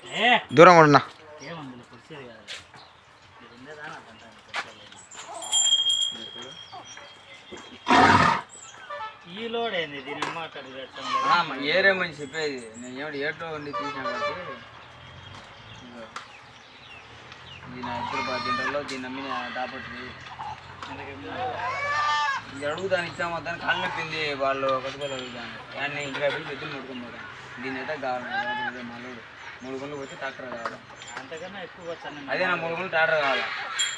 ఏ దూరం ఉన్నా ఏముంది కుర్చీది కాదు ఇది ఉండేదా నాకు అంతా ఈ లోడ్ ఏంది దీని అమ్మ అక్కడ పెట్టడం లేదు. ఏరే మంచి చెప్పేది నేను ఏమిటి ఏటో ఉండి తీసిన కాబట్టి ఇదిగో. ఇది నా ఇద్దరు బాధ్యతల్లో దీన్ని అమ్మి దాపట్టి ఇది అడుగుతాను ఇచ్చాము వద్దని కాళ్ళు నొప్పింది వాళ్ళు కట్టుకోలు అడుగుతాను దాన్ని ఇంకా వెళ్ళి పెద్దలు ముట్టుకొని పోతాను దీన్ని అయితే కావాలి మళ్ళీ మూడు గుళ్ళు పోతే ట్రాక్టర్ కావాలి అంతకన్నా ఎక్కువ వచ్చాను అదే నా మూడు గుళ్ళు ట్రాక్టర్ కావాలి